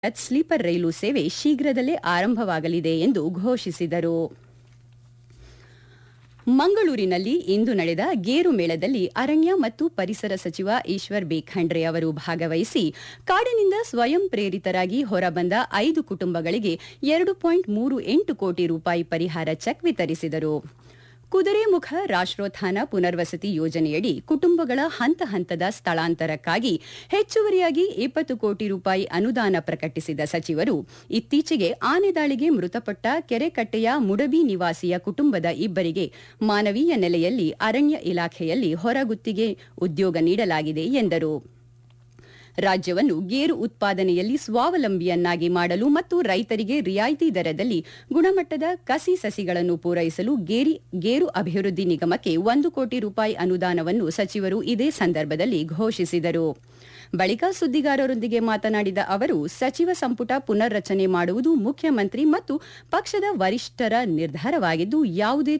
sleeper ರೈಲು ಸೇವೆ ಶೀಘ್ರದಲ್ಲೇ ಆರಂಭವಾಗಲಿದೆ ಎಂದು ಘೋಷಿಸಿದರು ಮಂಗಳೂರಿನಲ್ಲಿ ಇಂದು ನಡೆದ ಗೇರು ಮೇಳದಲ್ಲಿ ಅರಣ್ಯ ಮತ್ತು ಪರಿಸರ ಸಚಿವ ಈಶ್ವರ್ ಬಿ ಖಂಡ್ರೆ ಅವರು ಭಾಗವಹಿಸಿ ಕಾಡಿನಿಂದ ಸ್ವಯಂ ಪ್ರೇರಿತರಾಗಿ ಹೊರಬಂದ ಐದು ಕುಟುಂಬಗಳಿಗೆ ಎರಡು ಪಾಯಿಂಟ್ ಮೂರು ಎಂಟು ಕೋಟಿ ರೂಪಾಯಿ ಪರಿಹಾರ ಚೆಕ್ ವಿತರಿಸಿದರು ಕುದುರೆಮುಖ ರಾಷ್ಟ್ರೋತ್ಥಾನ ಪುನರ್ವಸತಿ ಯೋಜನೆಯಡಿ ಕುಟುಂಬಗಳ ಹಂತ ಹಂತದ ಸ್ಥಳಾಂತರಕ್ಕಾಗಿ ಹೆಚ್ಚುವರಿಯಾಗಿ ಇಪ್ಪತ್ತು ಕೋಟಿ ರೂಪಾಯಿ ಅನುದಾನ ಪ್ರಕಟಿಸಿದ ಸಚಿವರು ಇತ್ತೀಚೆಗೆ ಆನೆ ದಾಳಿಗೆ ಮೃತಪಟ್ಟ ಕೆರೆಕಟ್ಟೆಯ ಮುಡಬಿ ನಿವಾಸಿಯ ಕುಟುಂಬದ ಇಬ್ಬರಿಗೆ ಮಾನವೀಯ ನೆಲೆಯಲ್ಲಿ ಅರಣ್ಯ ಇಲಾಖೆಯಲ್ಲಿ ಹೊರಗುತ್ತಿಗೆ ಉದ್ಯೋಗ ನೀಡಲಾಗಿದೆ ಎಂದರು ರಾಜ್ಯವನ್ನು ಗೇರು ಉತ್ಪಾದನೆಯಲ್ಲಿ ಸ್ವಾವಲಂಬಿಯನ್ನಾಗಿ ಮಾಡಲು ಮತ್ತು ರೈತರಿಗೆ ರಿಯಾಯಿತಿ ದರದಲ್ಲಿ ಗುಣಮಟ್ಟದ ಕಸಿ ಸಸಿಗಳನ್ನು ಪೂರೈಸಲು ಗೇರಿ ಗೇರು ಅಭಿವೃದ್ಧಿ ನಿಗಮಕ್ಕೆ ಒಂದು ಕೋಟಿ ರೂಪಾಯಿ ಅನುದಾನವನ್ನು ಸಚಿವರು ಇದೇ ಸಂದರ್ಭದಲ್ಲಿ ಘೋಷಿಸಿದರು ಬಳಿಕ ಸುದ್ದಿಗಾರರೊಂದಿಗೆ ಮಾತನಾಡಿದ ಅವರು ಸಚಿವ ಸಂಪುಟ ಪುನರ್ರಚನೆ ಮಾಡುವುದು ಮುಖ್ಯಮಂತ್ರಿ ಮತ್ತು ಪಕ್ಷದ ವರಿಷ್ಠರ ನಿರ್ಧಾರವಾಗಿದ್ದು ಯಾವುದೇ